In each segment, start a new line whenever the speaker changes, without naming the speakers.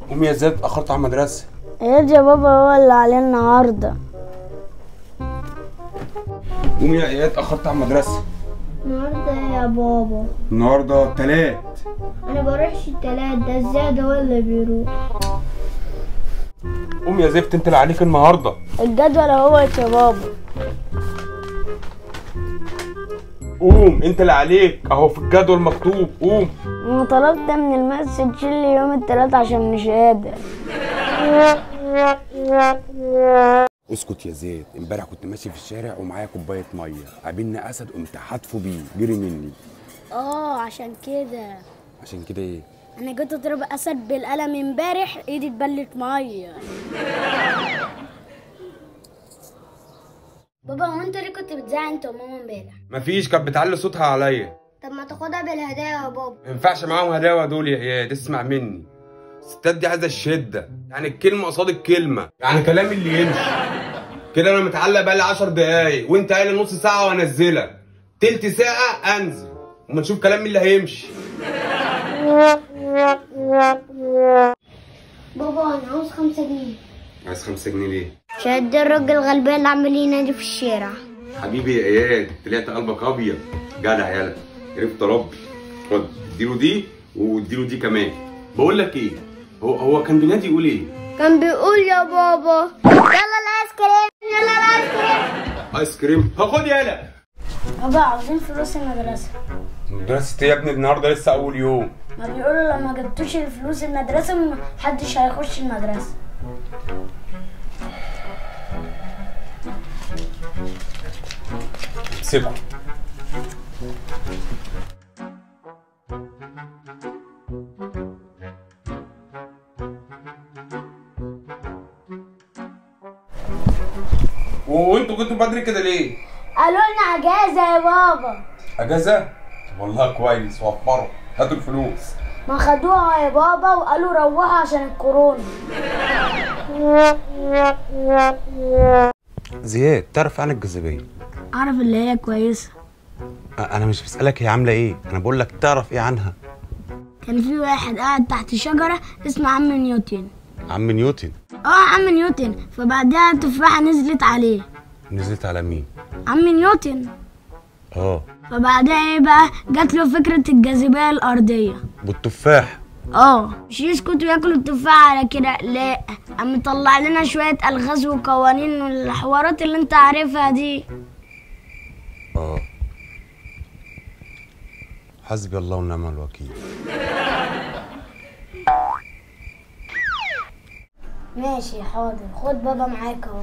قومي يا زياد اتاخرت على المدرسه
اياد يا بابا هو اللي عليه النهارده
قومي يا اياد اتاخرت على المدرسه
النهارده ايه يا بابا
النهارده تلات
انا بروحش التلات ده الزاد هو اللي بيروح
قومي يا زفت انت اللي عليك النهارده
الجدول اهو يا بابا
قوم انت اللي عليك اهو في الجدول مكتوب قوم
انا طلبت من المس تشيل لي يوم التلات عشان مش قادر
اسكت يا زياد امبارح كنت ماشي في الشارع ومعايا كوبايه ميه قابلني اسد قمت حاتفه بيه جري مني
اه عشان كده
عشان كده ايه
انا جيت اضرب اسد بالقلم امبارح ايدي اتبلت ميه بابا هو انت ليه كنت بتزعق انت وماما امبارح
مفيش كانت بتعلي صوتها عليا
طب ما تاخدها بالهدايا يا بابا
ما ينفعش معاهم هداوه دول يا اياد اسمع مني الستات دي عايزه الشده يعني الكلمه قصاد الكلمه يعني كلام اللي يمشي كده انا متعلق بقالي 10 دقايق وانت قايل نص ساعه وانزلك تلت ساعه انزل وما نشوف كلام اللي هيمشي
بابا انا عاوز خمسة جنيه
عايز 5 جنيه ليه
شد الراجل الغلبان اللي عمال ينادي في الشارع
حبيبي يا اياد طلعت قلبك ابيض جدع يالا عرفت ربي خد اديله دي واديله دي كمان بقول لك ايه هو هو كان بينادي يقول ايه
كان بيقول يا بابا يلا الايس كريم يلا الايس كريم
ايس كريم هاخد يالا
بابا عاوزين فلوس المدرسه
مدرسة ايه يا ابني النهارده لسه اول يوم
ما بيقولوا لو ما جبتوش الفلوس المدرسه محدش هيخش المدرسه
سيبه وانتوا كنتوا بدري كده ليه؟
قالوا لنا اجازه يا بابا
اجازة؟ طب والله كويس وفروا هاتوا الفلوس
ما خدوها يا بابا وقالوا روحوا عشان الكورونا
زياد تعرف عن الجاذبية؟
اعرف اللي هي كويسه
انا مش بسألك هي عاملة ايه؟ انا بقول لك تعرف ايه عنها؟
كان في واحد قاعد تحت شجره اسمه عم نيوتن
عم نيوتن
اه عم نيوتن فبعدها تفاحه نزلت عليه
نزلت على مين؟
عم نيوتن
اه
فبعدها ايه بقى جات له فكره الجاذبيه الارضيه
بالتفاح
اه مش يسكت وياكل التفاح على كده لا قام مطلع لنا شويه الغاز وقوانين والحوارات اللي انت عارفها دي
اه حسبي الله ونعم الوكيل
ماشي حاضر خد بابا معاك اهو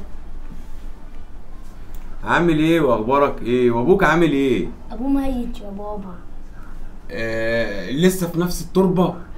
عامل ايه واخبارك ايه وابوك عامل ايه
ابوه ميت يا بابا
آه لسه في نفس التربه